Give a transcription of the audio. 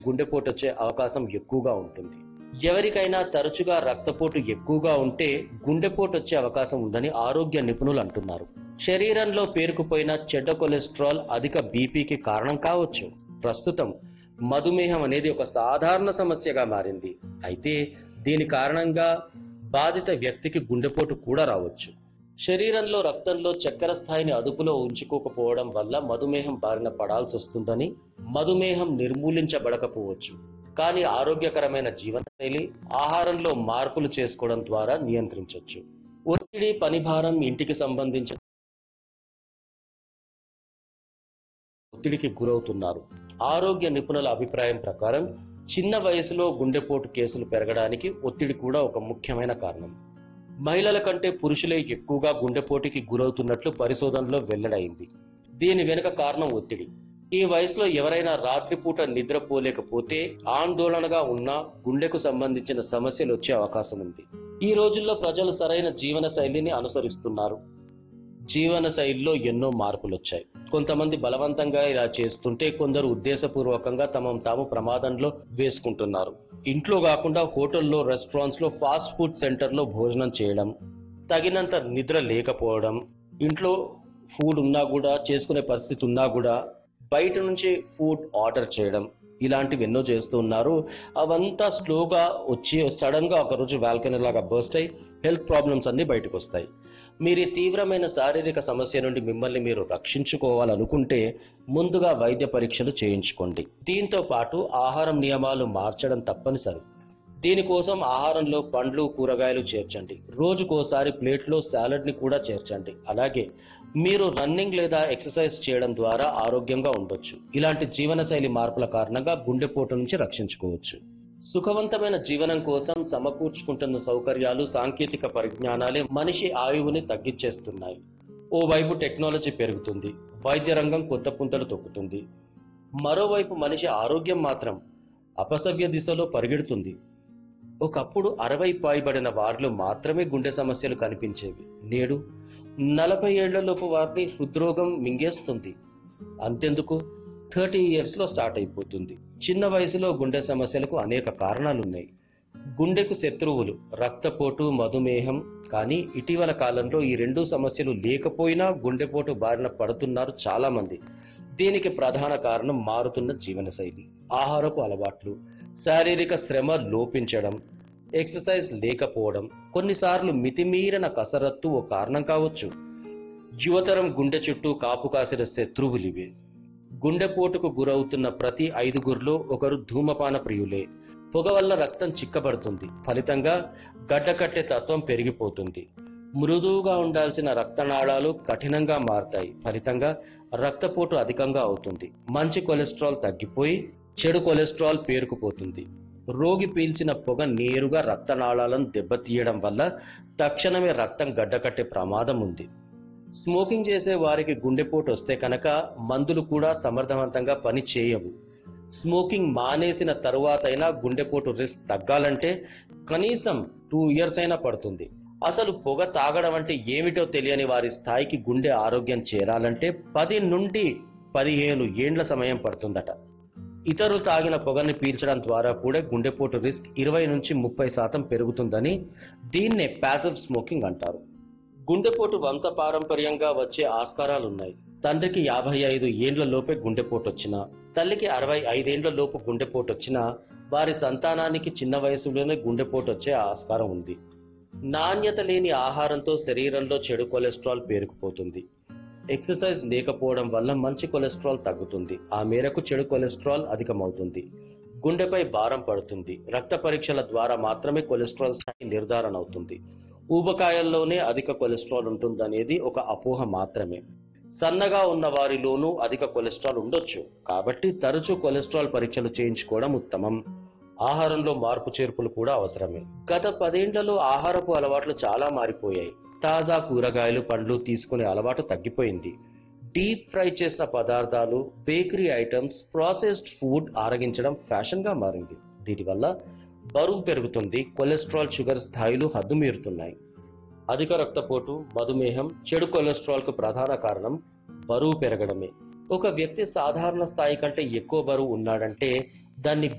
గుండెపోటు వచ్చే అవకాశం ఎక్కువగా ఉంటుంది ఎవరికైనా తరచుగా రక్తపోటు ఎక్కువగా ఉంటే గుండెపోటు వచ్చే అవకాశం ఉందని ఆరోగ్య నిపుణులు అంటున్నారు శరీరంలో పేరుకుపోయిన చెడ్డ కొలెస్ట్రాల్ అధిక బీపీకి కారణం కావచ్చు ప్రస్తుతం మధుమేహం అనేది ఒక సాధారణ సమస్యగా మారింది అయితే దీని కారణంగా బాధిత వ్యక్తికి గుండెపోటు కూడా రావచ్చు శరీరంలో రక్తంలో చక్కెర స్థాయిని అదుపులో ఉంచుకోకపోవడం వల్ల మధుమేహం బారిన పడాల్సి వస్తుందని మధుమేహం నిర్మూలించబడకపోవచ్చు కానీ ఆరోగ్యకరమైన జీవనశైలి ఆహారంలో మార్పులు చేసుకోవడం ద్వారా నియంత్రించవచ్చు ఒత్తిడి పనిభారం ఇంటికి సంబంధించిన ఒత్తిడికి గురవుతున్నారు ఆరోగ్య నిపుణుల అభిప్రాయం ప్రకారం చిన్న వయసులో గుండెపోటు కేసులు పెరగడానికి ఒత్తిడి కూడా ఒక ముఖ్యమైన కారణం మహిళల కంటే పురుషులే ఎక్కువగా గుండెపోటుకి గురవుతున్నట్లు పరిశోధనలో వెల్లడైంది దీని వెనుక కారణం ఒత్తిడి ఈ వయసులో ఎవరైనా రాత్రిపూట నిద్రపోలేకపోతే ఆందోళనగా ఉన్నా గుండెకు సంబంధించిన సమస్యలు వచ్చే అవకాశం ఉంది ఈ రోజుల్లో ప్రజలు సరైన జీవన శైలిని అనుసరిస్తున్నారు జీవన శైలిలో ఎన్నో మార్పులు వచ్చాయి కొంతమంది బలవంతంగా ఇలా చేస్తుంటే కొందరు ఉద్దేశపూర్వకంగా తమను తాము ప్రమాదంలో వేసుకుంటున్నారు ఇంట్లో కాకుండా హోటల్లో రెస్టారెంట్స్ లో ఫాస్ట్ ఫుడ్ సెంటర్ లో భోజనం చేయడం తగినంత నిద్ర లేకపోవడం ఇంట్లో ఫుడ్ ఉన్నా కూడా చేసుకునే పరిస్థితి ఉన్నా కూడా బయట నుంచి ఫుడ్ ఆర్డర్ చేయడం ఇలాంటివి ఎన్నో చేస్తూ ఉన్నారు అవంతా స్లోగా వచ్చి సడన్ గా ఒకరోజు వాల్కనీ లాగా బర్స్ట్ అయి హెల్త్ ప్రాబ్లమ్స్ అన్ని బయటకు వస్తాయి మీరు ఈ తీవ్రమైన శారీరక సమస్య నుండి మిమ్మల్ని మీరు రక్షించుకోవాలనుకుంటే ముందుగా వైద్య పరీక్షలు చేయించుకోండి దీంతో పాటు ఆహారం నియమాలు మార్చడం తప్పనిసరి దీనికోసం ఆహారంలో పండ్లు కూరగాయలు చేర్చండి రోజుకోసారి ప్లేట్లో సాలడ్ ని కూడా చేర్చండి అలాగే మీరు రన్నింగ్ లేదా ఎక్సర్సైజ్ చేయడం ద్వారా ఆరోగ్యంగా ఉండొచ్చు ఇలాంటి జీవనశైలి మార్పుల కారణంగా గుండెపోటు నుంచి రక్షించుకోవచ్చు సుఖవంతమైన జీవనం కోసం సమకూర్చుకుంటున్న సౌకర్యాలు సాంకేతిక పరిజ్ఞానాలే మనిషి ఆయువుని తగ్గించేస్తున్నాయి ఓవైపు టెక్నాలజీ పెరుగుతుంది వైద్య రంగం కొత్త పుంతలు తొక్కుతుంది మరోవైపు మనిషి ఆరోగ్యం మాత్రం అపసవ్య దిశలో పరిగెడుతుంది ఒకప్పుడు అరవై పాయిబడిన వారిలో మాత్రమే గుండె సమస్యలు కనిపించేవి నేడు నలభై ఏళ్లలోపు వారిని హృద్రోగం మింగేస్తుంది అంతెందుకు థర్టీ ఇయర్స్ లో స్టార్ట్ అయిపోతుంది చిన్న వయసులో గుండె సమస్యలకు అనేక కారణాలున్నాయి గుండెకు శత్రువులు రక్తపోటు మధుమేహం కానీ ఇటీవల కాలంలో ఈ రెండు సమస్యలు లేకపోయినా గుండెపోటు బారిన పడుతున్నారు చాలా మంది దీనికి ప్రధాన కారణం మారుతున్న జీవనశైలి ఆహారపు అలవాట్లు శారీరక శ్రమ లోపించడం ఎక్సర్సైజ్ లేకపోవడం కొన్నిసార్లు మితిమీరిన కసరత్తు ఓ కారణం కావచ్చు యువతరం గుండె చుట్టూ కాపు కాసిన శత్రువులివే గుండెపోటుకు గురవుతున్న ప్రతి ఐదుగురిలో ఒకరు ధూమపాన ప్రియులే పొగ వల్ల రక్తం చిక్కబడుతుంది ఫలితంగా గడ్డకట్టే తత్వం పెరిగిపోతుంది మృదువుగా ఉండాల్సిన రక్తనాళాలు కఠినంగా మారతాయి ఫలితంగా రక్తపోటు అధికంగా అవుతుంది మంచి కొలెస్ట్రాల్ తగ్గిపోయి చెడు కొలెస్ట్రాల్ పేరుకుపోతుంది రోగి పీల్చిన పొగ నేరుగా రక్తనాళాలను దెబ్బతీయడం వల్ల తక్షణమే రక్తం గడ్డకట్టే ప్రమాదం ఉంది స్మోకింగ్ చేసే వారికి గుండెపోటు వస్తే కనుక మందులు కూడా సమర్థవంతంగా పని చేయవు స్మోకింగ్ మానేసిన తరువాతైనా గుండెపోటు రిస్క్ తగ్గాలంటే కనీసం టూ ఇయర్స్ అయినా పడుతుంది అసలు పొగ తాగడం అంటే ఏమిటో తెలియని వారి స్థాయికి గుండె ఆరోగ్యం చేరాలంటే పది నుండి పదిహేను ఏండ్ల సమయం పడుతుందట ఇతరులు తాగిన పొగని పీల్చడం ద్వారా కూడా గుండెపోటు రిస్క్ ఇరవై నుంచి ముప్పై శాతం పెరుగుతుందని దీన్నే ప్యాసివ్ స్మోకింగ్ అంటారు గుండెపోటు వంశపారంపర్యంగా వచ్చే ఆస్కారాలున్నాయి తండ్రికి యాభై ఐదు ఏండ్ల లోపే గుండెపోటు వచ్చినా తల్లికి అరవై ఐదేండ్ల లోపు గుండెపోటు వచ్చినా వారి సంతానానికి చిన్న వయసులోనే గుండెపోటు వచ్చే ఆస్కారం ఉంది నాణ్యత లేని ఆహారంతో శరీరంలో చెడు కొలెస్ట్రాల్ పేరుకుపోతుంది ఎక్సర్సైజ్ లేకపోవడం వల్ల మంచి కొలెస్ట్రాల్ తగ్గుతుంది ఆ మేరకు చెడు కొలెస్ట్రాల్ అధికమవుతుంది గుండెపై భారం పడుతుంది రక్త పరీక్షల ద్వారా మాత్రమే కొలెస్ట్రాల్ స్థాయి నిర్ధారణ అవుతుంది ఊబకాయంలోనే అధిక కొలెస్ట్రాల్ ఉంటుందనేది ఒక అపోహ మాత్రమే సన్నగా ఉన్న వారిలోనూ అధిక కొలెస్ట్రాల్ ఉండొచ్చు కాబట్టి తరచూ కొలెస్ట్రాల్ పరీక్షలు చేయించుకోవడం ఉత్తమం ఆహారంలో మార్పు చేర్పులు కూడా అవసరమే గత పదేండ్లలో ఆహారపు అలవాట్లు చాలా మారిపోయాయి తాజా కూరగాయలు పండ్లు తీసుకునే అలవాటు తగ్గిపోయింది డీప్ ఫ్రై చేసిన పదార్థాలు బేకరీ ఐటమ్స్ ప్రాసెస్డ్ ఫుడ్ ఆరగించడం ఫ్యాషన్ గా మారింది దీనివల్ల బరువు పెరుగుతుంది కొలెస్ట్రాల్ షుగర్ స్థాయిలు హద్దుమీరుతున్నాయి అధిక రక్తపోటు మధుమేహం చెడు కొలెస్ట్రాల్ కు ప్రధాన కారణం బరువు పెరగడమే ఒక వ్యక్తి సాధారణ స్థాయి కంటే ఎక్కువ బరువు ఉన్నాడంటే దాన్ని